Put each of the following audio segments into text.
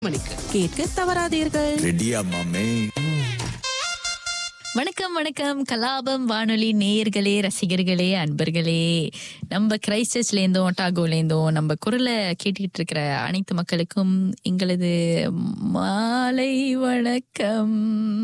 மணிக்கு கேட்க தவறாதீர்கள் ரெடியா மாமே வணக்கம் வணக்கம் கலாபம் வானொலி நேயர்களே ரசிகர்களே அன்பர்களே நம்ம கிரைஸ்ட் சர்ச்லேருந்தும் ஒட்டாகோலேருந்தும் நம்ம குரலை கேட்டுக்கிட்டு இருக்கிற அனைத்து மக்களுக்கும் எங்களது மாலை வணக்கம்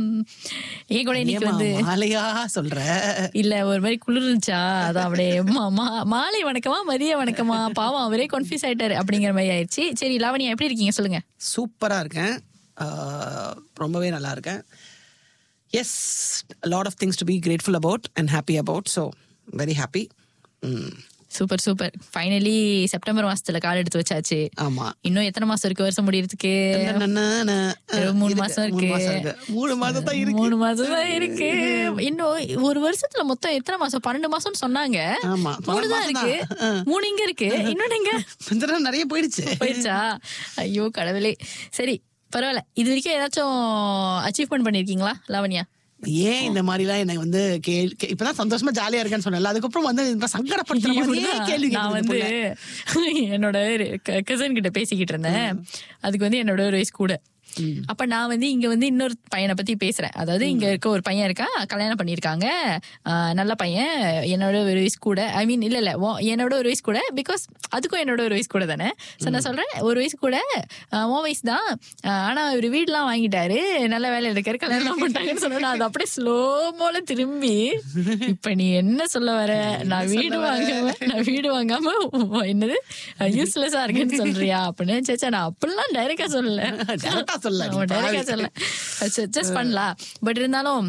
ஏன் கூட இன்னைக்கு ஏம்மா, வந்து மாலையா சொல்ற இல்ல ஒரு மாதிரி குளிர்ந்துச்சா அதான் அப்படியே மா- மா- மாலை வணக்கமா மதிய வணக்கமா பாவம் அவரே கன்ஃபியூஸ் ஆயிட்டாரு அப்படிங்கிற மாதிரி ஆயிடுச்சு சரி லாவணியா எப்படி இருக்கீங்க சொல்லுங்க சூப்பரா இருக்கேன் ஆஹ், ரொம்பவே நல்லா இருக்கேன் yes lot of things to be grateful about and happy about so very happy super super finally September மாசத்துல கால் எடுத்து வச்சாச்சு ஆமா இன்னும் எத்தனை மாசம் இருக்கு வருஷம் முடியறதுக்கு வெறும் மூணு மாசம் இருக்கு மூணு மாதம் தான் இருக்கு மூணு மாசம் தான் இருக்கு இன்னும் ஒரு வருஷத்துல மொத்தம் எத்தனை மாசம் பன்னெண்டு மாசம்னு சொன்னாங்க ஆமா, மூணு தான் மாசம் இருக்கு தான். மூணு இங்க இருக்கு இன்னொன்னு எங்க கொஞ்ச நேரம் நிறைய போயிடுச்சு போயிருச்சா ஐயோ கடவுளே சரி பரவாயில்ல இது வரைக்கும் ஏதாச்சும் அச்சீவ்மெண்ட் பண்ணிருக்கீங்களா லாவண்யா ஏன் இந்த மாதிரிலாம் எனக்கு வந்து கேள் கே- இப்பதான் சந்தோஷமா ஜாலியா இருக்கேன்னு சொன்னேன் அதுக்கப்புறம் வந்து இந்த சங்கடப்படுத்துற மாதிரியே இப்படிதான் கேள்வி நான் கேட்குது வந்து என்னோட கசன் கிட்ட பேசிக்கிட்டு இருந்தேன் அதுக்கு வந்து என்னோட ஒரு வயசு கூட அப்ப நான் வந்து இங்க வந்து இன்னொரு பையனை பத்தி பேசுறேன் அதாவது இங்க இருக்க ஒரு பையன் இருக்கா கல்யாணம் பண்ணிருக்காங்க ஆஹ் நல்ல பையன் என்னோட ஒரு வயசு கூட ஐ மீன் இல்ல இல்ல உன்- என்னோட ஒரு வயசு கூட பிகாஸ் அதுக்கும் என்னோட ஒரு வயசு கூட தானே சோ நான் சொல்றேன் ஒரு வயசு கூட ஆஹ் உன் வயசு தான் ஆஹ் ஆனா ஒரு வீடுலாம் வாங்கிட்டாரு நல்ல வேலையில இருக்காரு கல்யாணம் பண்ணிட்டாங்கன்னு சொன்னா நான் அது அப்படியே ஸ்லோமோல திரும்பி இப்ப நீ என்ன சொல்ல வர நான் வீடு வாங்காம நான் வீடு வாங்காம உ- என்னது யூஸ்லெஸ்ஸா இருக்கேன்னு சொல்றியா அப்படின்னு சேச்சா நான் அப்படிலாம் டைரக்டா சொல்லல Direct ஆ சொல்லல, நீ டைரக்டா பாவி. சொல்லல ஜஸ்ட் பண்ணலாம் பட் இருந்தாலும்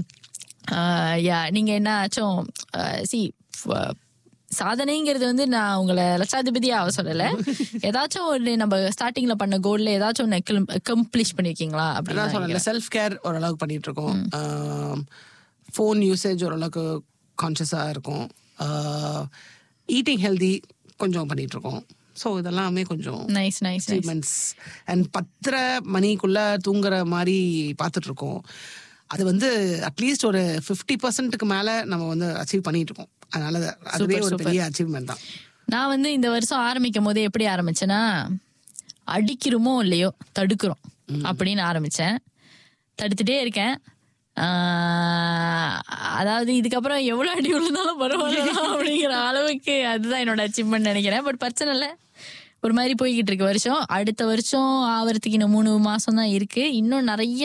யா நீங்க என்ன ஆச்சும் சி சாதனைங்கிறது வந்து நான் உங்களை லட்சாதிபதியா ஆக சொல்லல ஏதாச்சும் ஒரு நம்ம ஸ்டார்டிங்ல பண்ண கோல்ல ஏதாச்சும் ஒன்று கம்ப்ளீட் பண்ணிருக்கீங்களா அதான் அப்படின்னு சொன்னேன் செல்ஃப் கேர் ஓரளவுக்கு பண்ணிட்டு இருக்கோம் ஃபோன் யூசேஜ் ஓரளவுக்கு கான்ஷியஸாக இருக்கும் ஈட்டிங் ஹெல்தி கொஞ்சம் பண்ணிட்டு இருக்கோம் ஸோ இதெல்லாமே கொஞ்சம் nice nice nice achievements and பத்தரை மணிக்குள்ள தூங்குற மாதிரி பார்த்துட்டு இருக்கோம் அது வந்து அட்லீஸ்ட் ஒரு ஃபிஃப்டி பர்சன்ட்டுக்கு மேலே நம்ம வந்து அச்சீவ் பண்ணிட்டு இருக்கோம் அதனால அதுவே ஒரு பெரிய அச்சீவ்மெண்ட் தான் நான் வந்து இந்த வருஷம் ஆரம்பிக்கும் போது எப்படி ஆரம்பிச்சேன்னா அடிக்கிறோமோ இல்லையோ தடுக்கிறோம் அப்படின்னு ஆரம்பிச்சேன் தடுத்துட்டே இருக்கேன் ஆஹ், அதாவது இதுக்கப்புறம் எவ்வளவு அடி விழுந்தாலும் பரவாயில்ல அப்படிங்கிற அளவுக்கு அதுதான் என்னோட அச்சீவ்மெண்ட் நினைக்கிறேன் பட் பிரச்சனை இல்லை ஒரு மாதிரி போய்கிட்டு இருக்கு வருஷம் அடுத்த வருஷம் ஆவறதுக்கு இன்னும் மூணு மாசம் தான் இருக்கு இன்னும் நிறைய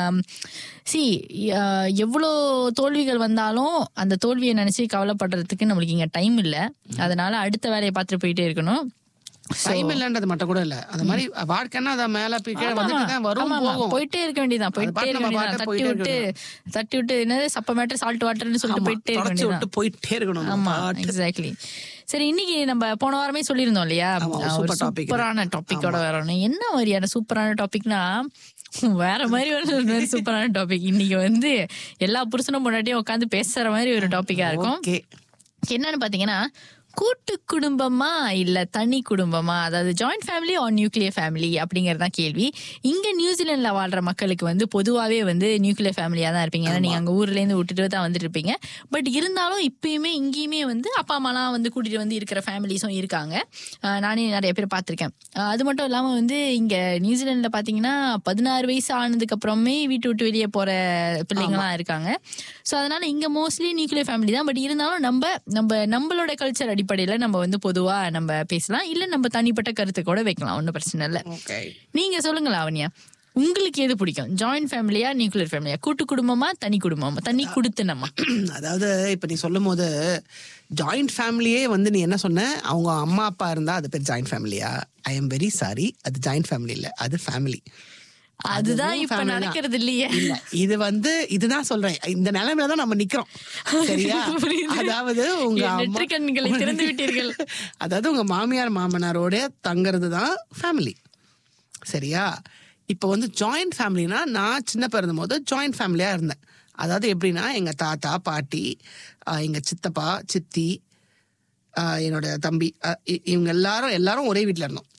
சி எவ்வளோ தோல்விகள் வந்தாலும் அந்த தோல்வியை நினைச்சு கவலைப்படுறதுக்கு நம்மளுக்கு இங்க டைம் இல்லை அதனால அடுத்த வேலையை பார்த்துட்டு போயிட்டே இருக்கணும் டைம் இல்லைன்றது மட்டும் கூட இல்லை அந்த மாதிரி வாழ்க்கைன்னா அதை மேலே போய் கீழே வந்துட்டு தான் வரும் ஆமா, ஆமா. போகும் போயிட்டே இருக்க வேண்டியதான் போயிட்டே பாட்டு இருக்க நம்ம வேண்டியதான் பாட்டு தட்டி போயிட்டே விட்டு தட்டி விட்டு என்னது சப்ப மேட்டர் சால்ட் வாட்டர்னு சொல்லிட்டு ஆமா, போயிட்டே இருக்க தொடச்சு வேண்டியதான் விட்டு போயிட்டே இருக்கணும் நம்ம ஆமா பாட்டு. எக்ஸாக்ட்லி சரி இன்னைக்கு நம்ம போன வாரமே சொல்லியிருந்தோம் இல்லையா ஆமா, ஒரு super topic இது. சூப்பரான டாபிக்கோட வரணும் என்ன மாதிரியான சூப்பரான டாபிக்னா வேற மாதிரி ஒரு சூப்பரான டாபிக் இன்னைக்கு வந்து எல்லா புருஷனும் முன்னாடியும் உட்காந்து பேசுற மாதிரி ஒரு டாபிக்கா இருக்கும் ஓகே என்னன்னு பாத்தீங்கன்னா கூட்டு குடும்பமா இல்ல தனி குடும்பமா அதாவது joint family or nuclear family அப்படிங்கறது தான் கேள்வி இங்க நியூசிலாந்துல வாழ்ற மக்களுக்கு வந்து பொதுவாவே வந்து நியூக்ளியர் ஃபேமிலியா தான் இருப்பீங்க ஏன்னா நீங்க அங்க ஊர்ல இருந்து விட்டுட்டு தான் வந்துட்டு இருப்பீங்க பட் இருந்தாலும் இப்பயுமே இங்கேயுமே வந்து அப்பா அம்மாலாம் வந்து கூட்டிட்டு வந்து இருக்கிற ஃபேமிலிஸும் இருக்காங்க ஆஹ் நானே நிறைய பேர் பார்த்திருக்கேன் ஆஹ் அது மட்டும் இல்லாம வந்து இங்க நியூசிலாந்துல பாத்தீங்கன்னா பதினாறு வயசு ஆனதுக்கு அப்புறமே வீட்டு விட்டு வெளியே போற பிள்ளைங்கலாம் இருக்காங்க ஸோ அதனால இங்க மோஸ்ட்லி நியூக்ளியர் ஃபேமிலி தான் பட் இருந்தாலும் நம்ம நம்ம நம்மளோட கல்ச்சர் அடிப்படையில நம்ம வந்து பொதுவா நம்ம பேசலாம் இல்ல நம்ம தனிப்பட்ட கருத்து கூட வைக்கலாம் ஒன்றும் பிரச்சனை இல்லை ஓகே நீங்க சொல்லுங்களா அவனியா உங்களுக்கு எது பிடிக்கும் ஜாயிண்ட் ஃபேமிலியா நியூக்ளியர் ஃபேமிலியா கூட்டு குடும்பமா தனி குடும்பமா தனி குடுத்தனமா அதாவது இப்ப நீ சொல்லும் போது ஜாயிண்ட் ஃபேமிலியே வந்து நீ என்ன சொன்ன அவங்க அம்மா அப்பா இருந்தா அது பேர் ஜாயிண்ட் ஃபேமிலியா ஐ எம் வெரி சாரி அது ஜாயிண்ட் ஃபேமிலி இல்ல அது ஃபேமிலி அதுதான் அதுவும் இப்ப family தான். நடக்கிறது இல்லையே இல்ல இது வந்து இதுதான் சொல்றேன் இந்த நிலைமையில தான் நம்ம நிக்கிறோம் சரியா புரியுது. அதாவது உங்க என் அம்மா நெற்றிக் கண்களை திறந்து விட்டீர்கள். அதாவது உங்க மாமியார் மாமனாரோட தங்குறது தான் ஃபேமிலி சரியா இப்போ வந்து ஜாயிண்ட் ஃபேமிலினா நான் சின்ன பிறந்த போது ஜாயிண்ட் ஃபேமிலியா இருந்தேன் அதாவது எப்படின்னா எங்க தாத்தா பாட்டி ஆஹ் எங்க சித்தப்பா சித்தி ஆஹ் என்னோட தம்பி ஆஹ் இ- இவங்க எல்லாரும் எல்லாரும் ஒரே வீட்ல இருந்தோம்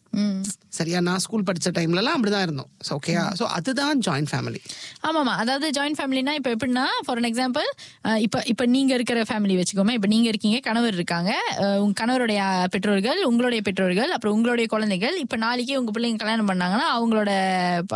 ம். சரியா நான் ஸ்கூல் படிச்ச டைம்லலாம் அப்படிதான் இருந்தோம் ஓகேயா ஸோ அதுதான் ஜாயின்ட் ஃபேமிலி ஆமாமா அதாவது ஜாயின்ட் ஃபேமிலினா இப்போ எப்படின்னா ஃபார் அன் எக்ஸாம்பிள் இப்போ இப்போ நீங்க இருக்கிற ஃபேமிலி வச்சுக்கோமே இப்போ நீங்க இருக்கீங்க கணவர் இருக்காங்க அஹ், உங்க கணவருடைய பெற்றோர்கள் உங்களுடைய பெற்றோர்கள் அப்புறம் உங்களுடைய குழந்தைகள் இப்போ நாளைக்கு உங்க பிள்ளைங்க கல்யாணம் பண்ணாங்கன்னா அவங்களோட